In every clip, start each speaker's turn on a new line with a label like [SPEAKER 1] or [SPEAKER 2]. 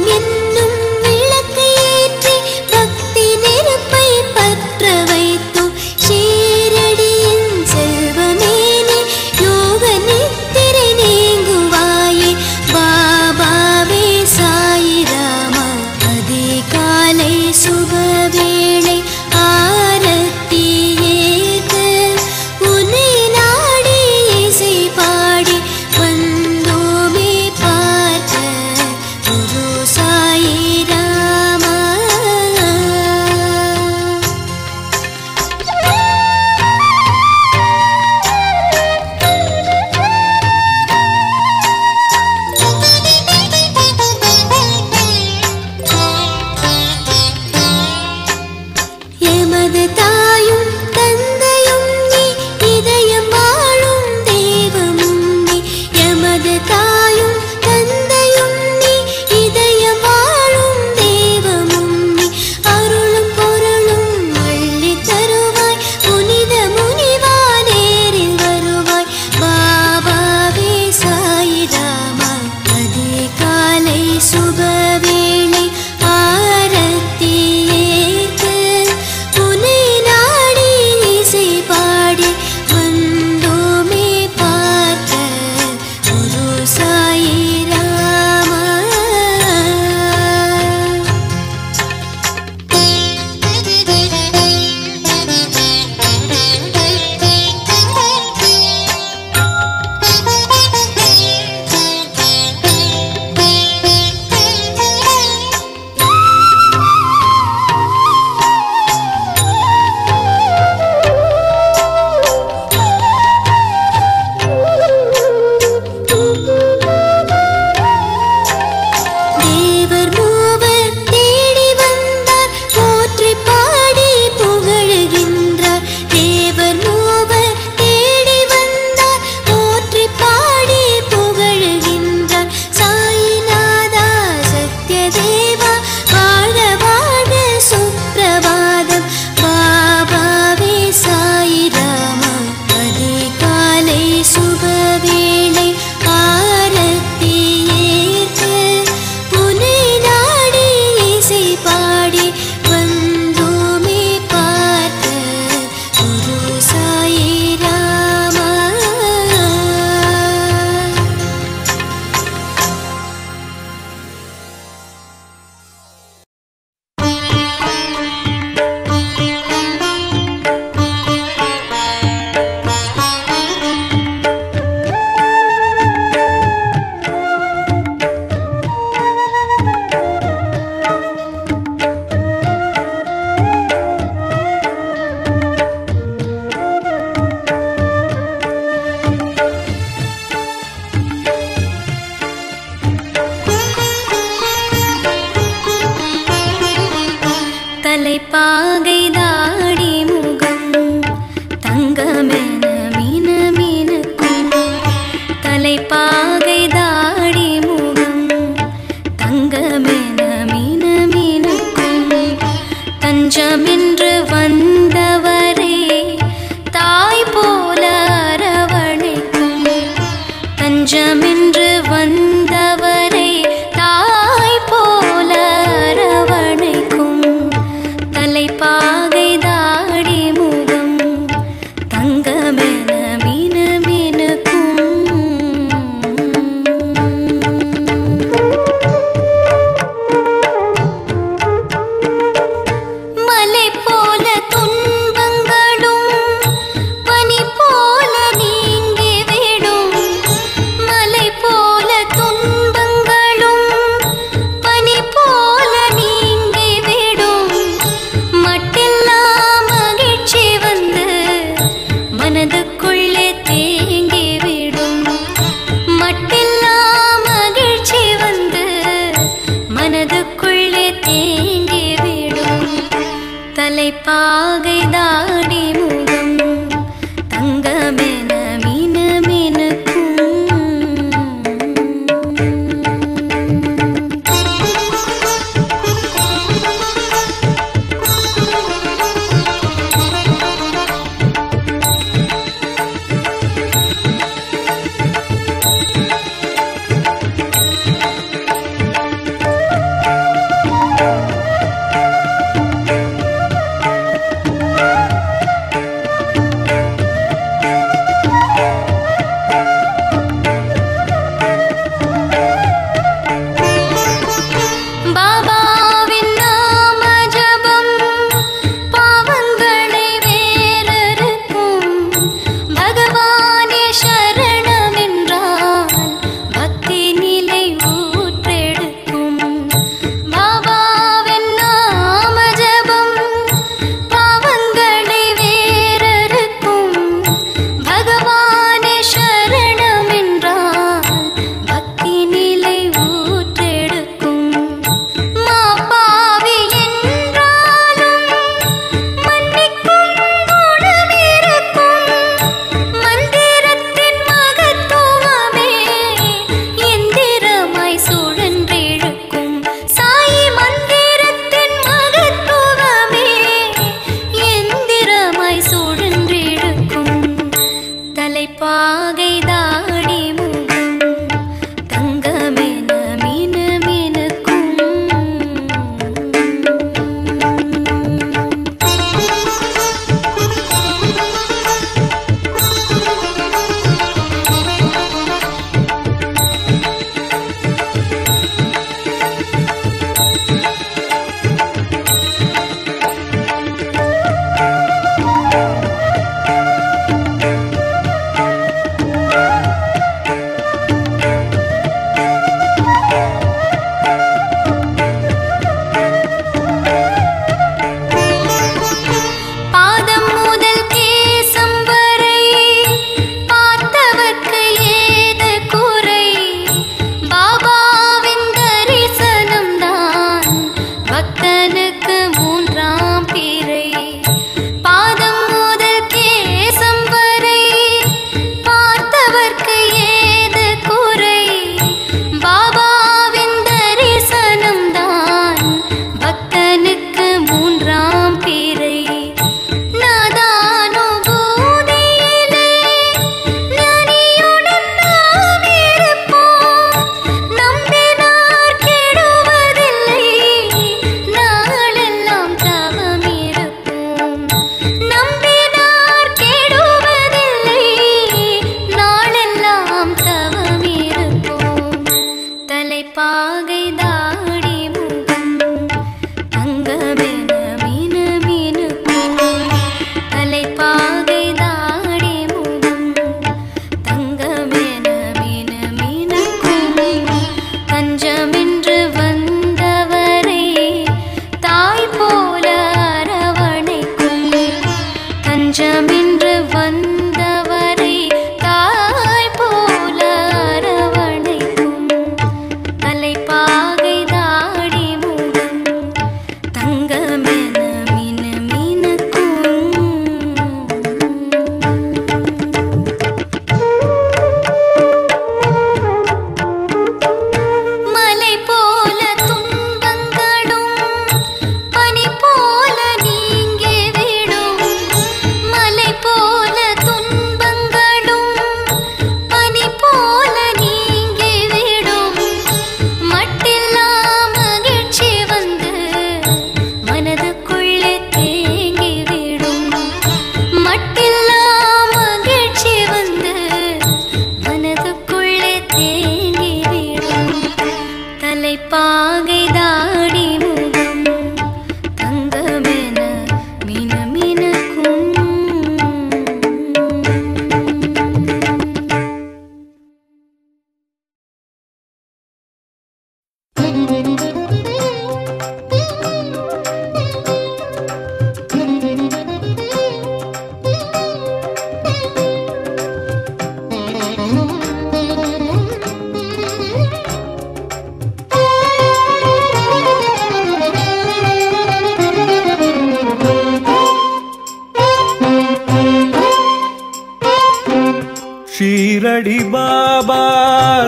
[SPEAKER 1] என்னும் விளக்கை ஏற்றி பக்தி நெருப்பை பற்ற வைத்தோம் ஷீரடியின் செல்வமேனே யோக நித்திரை நீங்குவாயே பாபாவே சாயிராமா அதிகாலை சுபவேளை ஆரத்தி ஏற்க உன்னை நாடி இசை பாடி வந்தோமே பார்க்க குரு சாயிராமா எமது தாயும் தந்தையும் நீ இதயம் வாழும் தெய்வமும் நீ எமது தாயும் தந்தையும் நீ இதயம் வாழும் தெய்வமும் நீ அருளும் பொருளும் அள்ளி தருவாய் புனித முனிவா நேரில் வருவாய் பாபாவே சாயிராமா அதிகாலை சுபவேளை ஆரத்தி ஏற்க உன்னை நாடி இசை பாடி வந்தோமே பார்க்க குரு சாயிராமா தேவர் மூவர் தேடி வந்தார் போற்றி பாடி புகழுகின்றார் தேவர் மூவர் தேடி வந்தார் போற்றி பாடி புகழுகின்றார் சாயிநாதா சத்யதேவா வாழ்க வாழ்க சுப்பிரபாதம் பாபாவே சாயிராமா அதிகாலை சுபவேளை ஆரத்தி ஏற்க உன்னை நாடி இசை பாடி வந்தோமே பார்க்க குரு சாயிராமா தலைப்பாகை தாடி முகம் தங்கமென மின மினுக்கும் தலைப்பாகை தாடி முகம் தங்கமென மின மினுக்கும் தஞ்சமென்று வந்தவரே தாய் போல அரவணைக்கும் தஞ்சமென்று வந்தவரை தாய் போல அரவணைக்கும் தலைப்பாகை தாடி முகம் தங்கமென மின மினுக்கும் மலை போல துன்பங்களும் பனி போல நீங்கிவிடும் மலை போல துன்பங்களும் பனி போல நீங்கிவிடும் மட்டில்லா மகிழ்ச்சி வந்து மனதுக்குள்ளே தேங்கிவிடும் மட்டில்லா மகிழ்ச்சி வந்து மனதுக்குள்ளே தேங்கிவிடும் தலைப்பாகை தாடி முகம் தங்கமென மின மினுக்கும்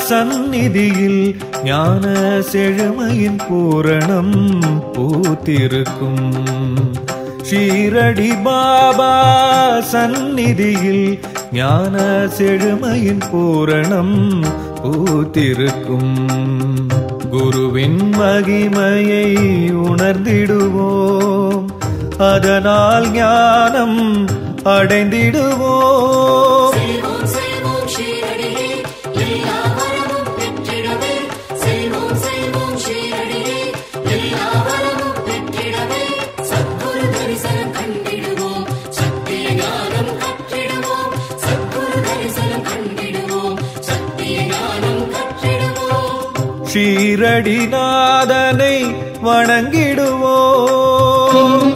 [SPEAKER 2] சந்நிதியில் ஞான செழுமையின் பூரணம் பூத்திருக்கும் ஷீரடி பாபா சந்நிதியில் ஞான செழுமையின் பூரணம் பூத்திருக்கும் குருவின் மகிமையை உணர்ந்திடுவோம் அதனால் ஞானம் அடைந்திடுவோம்
[SPEAKER 3] செல்வோம் செல்வோம் ஷீரடியே எல்லா வரமும் பெற்றிடவே செல்வோம் செல்வோம் ஷீரடியே எல்லா வரமும் பெற்றிடவே சத்குரு தரிசனம் கண்டிடுவோம் சத்திய ஞானம் கற்றிடுவோம் சத்குரு தரிசனம் கண்டிடுவோம் சத்திய ஞானம் கற்றிடுவோம்
[SPEAKER 2] ஷீரடிநாதனை வணங்கிடுவோம்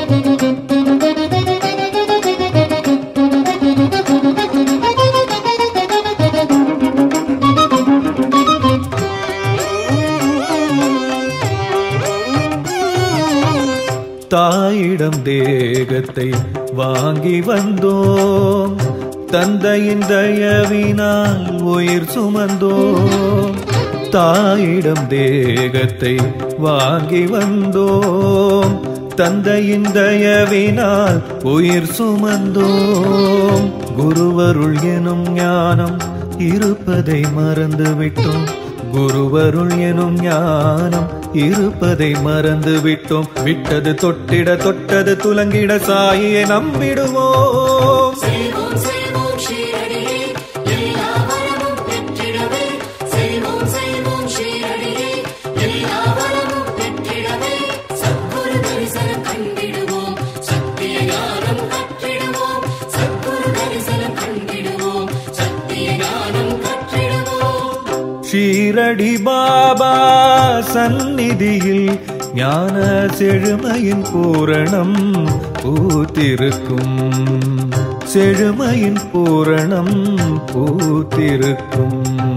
[SPEAKER 2] தாயிடம் தேகத்தை வாங்கி வந்தோம் தந்தையின் தயவினால் உயிர் சுமந்தோம் தாயிடம் தேகத்தை வாங்கி வந்தோம் தந்தையின் தயவினால் உயிர் சுமந்தோம் குருவருள் எனும் ஞானம் இருப்பதை மறந்துவிட்டோம் குருவருள் எனும் ஞானம் இருப்பதை மறந்து விட்டோம் விட்டது தொட்டிட தொட்டது துலங்கிட சாயை நம்பிடுவோம்
[SPEAKER 3] செல்வோம் செல்வோம் ஷீரடியே எல்லா வரமும் பெற்றிடவே செல்வோம் செல்வோம் ஷீரடியே எல்லா வரமும் பெற்றிடவே சத்குரு தரிசனம் கண்டிடுவோம் சத்திய ஞானம் கற்றிடுவோம் சத்குரு தரிசனம் கண்டிடுவோம் சத்திய ஞானம் கற்றிடுவோம்
[SPEAKER 2] ஷீரடி பாபா சந்நிதியில் ஞான செழுமையின் பூரணம் பூத்திருக்கும் செழுமையின் பூரணம் பூத்திருக்கும்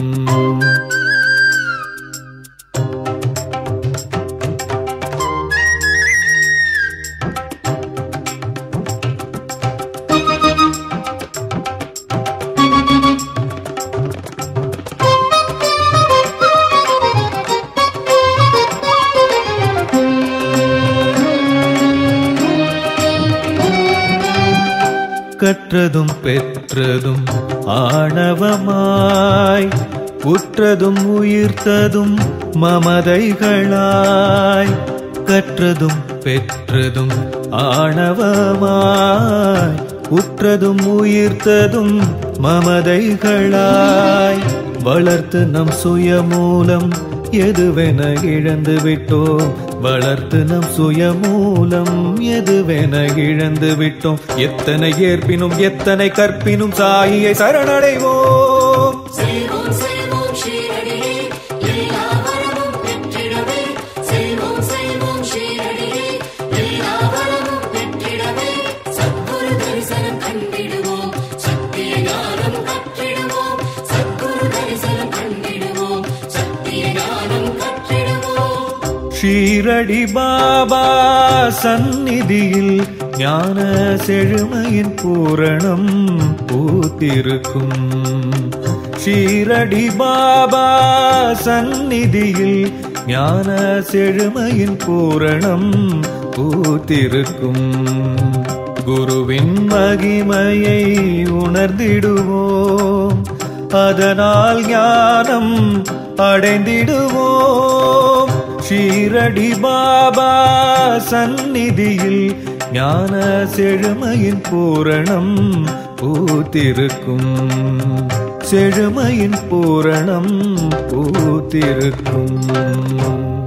[SPEAKER 2] கற்றதும் பெற்றதும் ஆணவமாய் உற்றதும் உயிர்த்ததும் மமதைகளாய் கற்றதும் பெற்றதும் ஆணவமாய் உற்றதும் உயிர்த்ததும் மமதைகளாய் வளர்த்து நம் சுயமூலம் எதுவென இழந்து விட்டோம் வளர்த்து நம் சுயமூலம் எதுவென இழந்து விட்டோம் எத்தனை ஏற்பினும் எத்தனை கற்பினும் சாயியை சரணடைவோம்
[SPEAKER 3] செல்வோம் செல்வோம் ஷீரடியே எல்லா வரமும் பெற்றிடவே செல்வோம் செல்வோம் ஷீரடியே எல்லா வரமும் பெற்றிடவே சத்குரு தரிசனம் கண்டிடுவோம் சத்திய ஞானம் கற்றிடுவோம் சத்குரு தரிசனம் கண்டிடுவோம் சத்திய ஞானம் கற்றிடுவோம்
[SPEAKER 2] ஷீரடி பாபா சந்நிதியில் ஞான செழுமையின் பூரணம் பூத்திருக்கும் ஷீரடி பாபா சந்நிதியில் ஞான செழுமையின் பூரணம் பூத்திருக்கும் குருவின் மகிமையை உணர்ந்திடுவோம் அதனால் ஞானம் அடைந்திடுவோம் ஷீரடி பாபா சந்நிதியில் ஞான செழுமையின் பூரணம் பூத்திருக்கும் செழுமையின் பூரணம் பூத்திருக்கும்